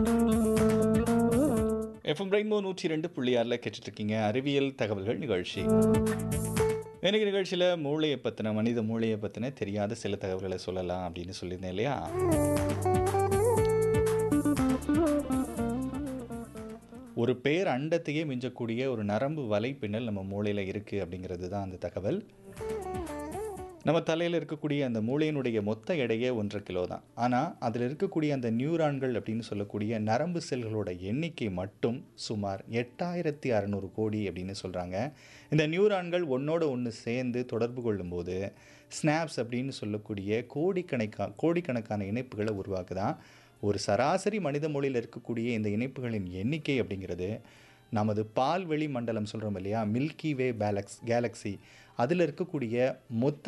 FM rainbow நூற்றி ரெண்டு புள்ளி ஆறில் கேட்டுட்ருக்கீங்க அறிவியல் தகவல்கள் நிகழ்ச்சி இன்னைக்கு நிகழ்ச்சியில் மூளையை பற்றின மனித மூளையை பற்றின தெரியாத சில தகவல்களை சொல்லலாம் அப்படின்னு சொல்லியிருந்தேன் இல்லையா ஒரு பேர் அண்டத்தையே மிஞ்சக்கூடிய ஒரு நரம்பு வலைப்பின்னல் நம்ம மூளையில் இருக்குது அப்படிங்கிறது தான் அந்த தகவல் நம்ம தலையில் இருக்கக்கூடிய அந்த மூளையினுடைய மொத்த எடையே ஒன்றரை கிலோ தான் ஆனால் அதில் இருக்கக்கூடிய அந்த நியூரான்கள் அப்படின்னு சொல்லக்கூடிய நரம்பு செல்களோட எண்ணிக்கை மட்டும் சுமார் எட்டாயிரத்தி அறநூறு கோடி அப்படின்னு சொல்கிறாங்க இந்த நியூரான்கள் ஒன்றோட ஒன்று சேர்ந்து தொடர்பு கொள்ளும்போது ஸ்னாப்ஸ் அப்படின்னு சொல்லக்கூடிய கோடிக்கணக்கா கோடிக்கணக்கான இணைப்புகளை உருவாக்குதான் ஒரு சராசரி மனித மொழியில் இருக்கக்கூடிய இந்த இணைப்புகளின் எண்ணிக்கை அப்படிங்கிறது நமது பால்வெளி மண்டலம் சொல்கிறோம் இல்லையா மில்கி வே பேலக்ஸ் கேலக்ஸி அதில் இருக்கக்கூடிய மொத்த